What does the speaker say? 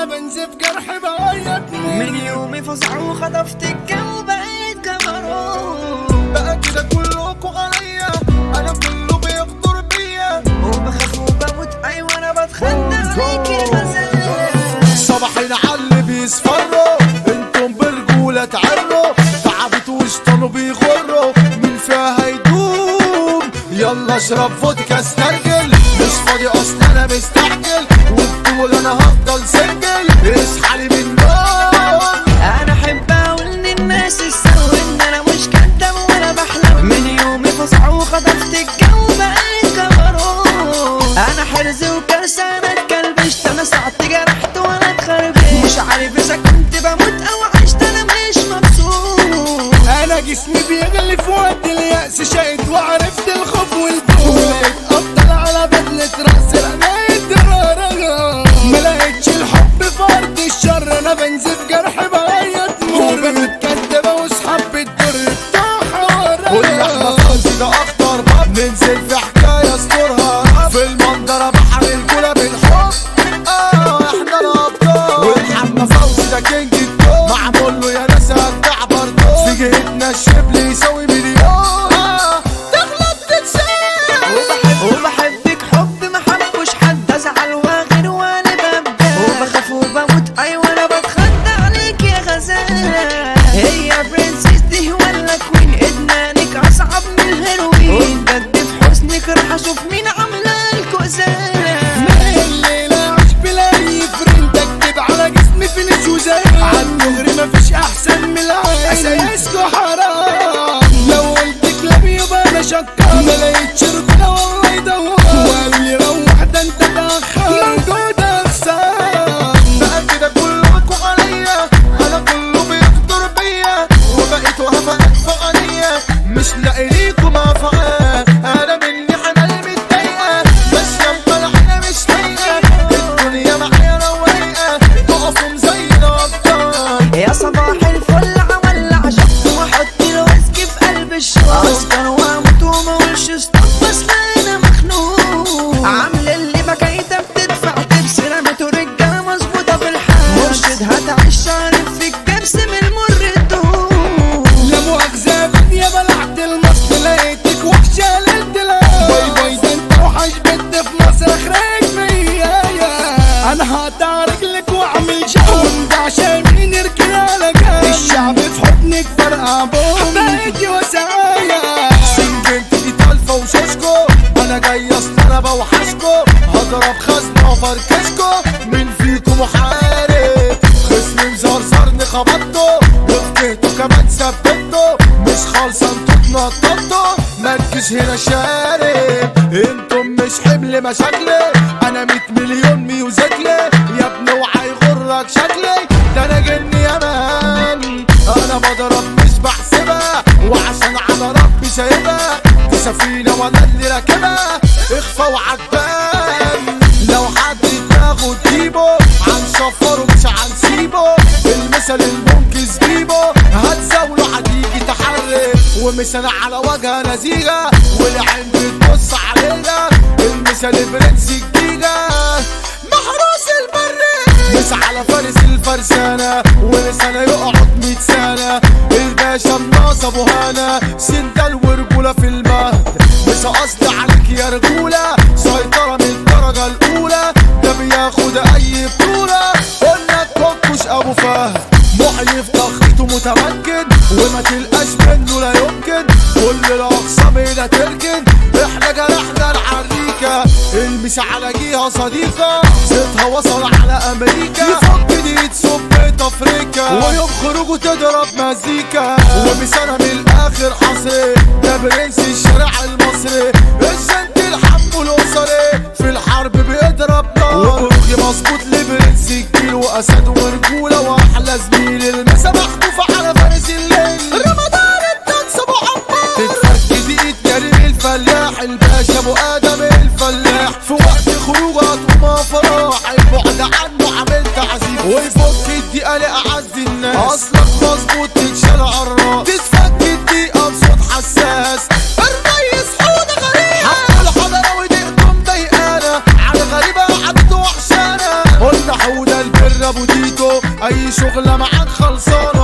انا بنزف جرح بعيطني من يومي فزع وخطفت الجو بقيت كاميرون بقى كده كلكوا عليا انا كله بيغدر بيا وبخاف وبموت ايوه انا بتخدى عليك يا غزالة صباحين على بيصفروا انتم برجولة تعروا تعبت وشطنوا بيغروا مين فيها هيدوم يلا اشرب فودكا استرجل مش فاضي اصلا انا مستعجل وبطول انا هفضل سنجل اصحى لي من النوم انا احب اقول للناس السو ان انا مش كداب ولا بحلم من يومي فزع وخطفت الجو بقيت كاميرون انا حرز وكرسة انا اتكلبشت انا سقطت جرحت وانا اتخربشت مش عارف اذا كنت بموت او عشت انا مش مبسوط انا جسمي بيغلي في وقت اليأس شقيت وعرفت الخوف والبوم ولقيت افضل على بدلة رأس رميت رارغة ما لقيتش الحب في ارض الشر انا بنزف جرح بعيط نور بنت كدابة واصحاب بتضر بتوع واللحمة فوزي ده اخطر باب ننزل في حكاية استرها في المنظرة بحر الكولا بالحب اه احنا الابطال والحمى فوزي ده كينج الكون معمول له يا ناس هتدع برضه في جهتنا الشبل يساوي مليون آه، تغلط تتسال وبحبك حب ما حبوش حد ازعل واغير وانا ببدا وبخاف وبموت ايوه انا بتخدى عليك يا غزالة هي برنسيس دي ولا كوين ادمانك اصعب من الهيروين بجد في حسنك راح اشوف مين عامله الكوزالة الليلة عش بلاقي فريند اكتب على جسمي فينش وزي عن دغري مفيش احسن من العين اسايسكو حرام لو قلت كلاب يبقى انا شكار ما لقيتش رجولة والله يدور وقال لي روح ده انت تاخر موجود اخسر بقى كده كلكوا عليا انا كله بيقدر بيا وبقيت هفقت فقرية مش لاقي ليكوا موافقة انا مني حنان متضايقة بس لما الحياة مش لايقة الدنيا معايا روايقة تقفوا زي الابطال يا صباح الفل عولع شط واحط الويسكي في قلب الشوق اسكر واموت وما اقولش ستوب بس لا انا مخنوق عامل اللي بكايته بتدفع تبس رميته رجاله مظبوطه في الحال مرشد هتعيش عارف في الكبس من المر الدهون لا مؤاخذة يا بلعت المصر لقيتك وحشة للدلال باي باي ده انت وحش بنت في مصر اخرج فيا انا هقطع رجلك واعمل شعون ده عشان مين يركن على جنب الشعب في حضنك فرقع بوم بقيتي وسعايا سنجنت دي طالفة وشوشكو انا جاي اصلا بوحشكو هضرب خزنة وفركشكو مين فيكم محارب خصمي مزرزرني خبطته وفكهته كمان ثبته مش خالصة انتوا اتنططوا مالكش هنا شارب انتم مش حمل مشاكلي انا 100 مليون ميوزيكلي يا ابني اوعى يغرك شكلي ده انا جني يا مان انا بضرب مش بحسبها وعشان على ربي سايبها دي سفينة وانا اللي راكبها اخفى وعجبان لو حد دماغه تجيبه عن سفره مش عن سيبه المثل المنكس بيبه هتزاوله هتيجي تحرك ومثل على وجه نزيهة والعين بتبص علينا المثل برنس الجيجا محروس البر مش على فارس الفرسانة ولسانة يقعد ميت سنة الباشا الناص ابو هنا سندل ورجولة في المهد مش قصدي عليك يا رجولة سيطرة من الدرجة الأولى ده بياخد أي بطولة قلنا الكوكوش أبو فهد محيي في ضغطه متمكن وما تلقاش منه لا يمكن كل الأقسام هنا تركن احنا جرحنا العريكة المس على جيها صديقة صيتها وصل على أمريكا يفك دي تصب افريكا ويوم خروجه تضرب مزيكا ومسانة من الآخر حصري ده برنس الشارع المصري الجنت الحب الأسري في الحرب بيضرب نار وبروحي مظبوط لبرنس الجيل وأسد ورجولة وأحلى زميل المسا محذوفة على فارس الليل رمضان الدنس أبو عمار تتفك دقيقة كريم الفلاح الباشا أبو آدم الفلاح في وقت خروجه هتقوم فرح البعد عنه عامل تعذيب ويفك الدقيقة لأعز الناس أصلك مظبوط تتشال عالراس تتفك الدقيقة بصوت حساس الريس حوده غريب حق ابو تيتو اي شغلة معاك خلصان